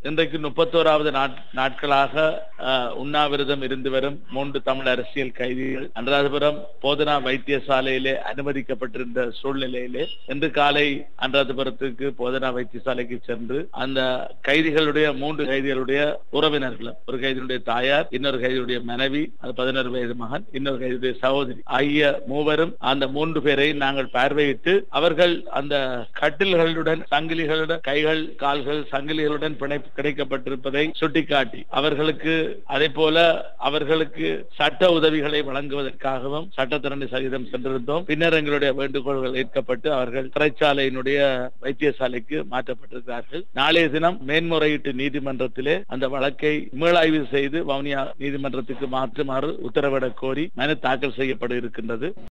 இன்றைக்கு முப்பத்தோராவது நாட்- நாட்களாக அஹ், உண்ணாவிரதம் இருந்து வரும் மூன்று தமிழ் அரசியல் கைதிகள் அனுராதபுரம் போதனா வைத்தியசாலையிலே அனுமதிக்கப்பட்டிருந்த சூழ்நிலையிலே இன்று காலை அனுராதபுரத்துக்கு போதனா வைத்தியசாலைக்கு சென்று அந்த கைதிகளுடைய மூன்று கைதிகளுடைய உறவினர்களும் ஒரு கைதியுடைய தாயார் இன்னொரு கைதியுடைய மனைவி அது பதினோரு வயது மகன் இன்னொரு கைதியுடைய சகோதரி ஆகிய மூவரும் அந்த மூன்று பேரை நாங்கள் பார்வையிட்டு அவர்கள் அந்த கட்டில்களுடன் சங்கிலிகளுடன் கைகள் கால்கள் சங்கிலிகளுடன் பிணைப்பு கிடைக்கப்பட்டிருப்பதை சுட்டிக்காட்டி அவர்களுக்கு அதே போல அவர்களுக்கு சட்ட உதவிகளை வழங்குவதற்காகவும் சட்டத்திறனை சகிதம் சென்றிருந்தோம் பின்னர் எங்களுடைய வேண்டுகோள்கள் ஏற்கப்பட்டு அவர்கள் சிறைச்சாலையினுடைய வைத்தியசாலைக்கு மாற்றப்பட்டிருக்கிறார்கள் நாளைய தினம் மேன்முறையீட்டு நீதிமன்றத்திலே அந்த வழக்கை மீளாய்வு செய்து வவுனியா நீதிமன்றத்துக்கு மாற்றுமாறு உத்தரவிடக் கோரி மனு தாக்கல் செய்யப்பட இருக்கின்றது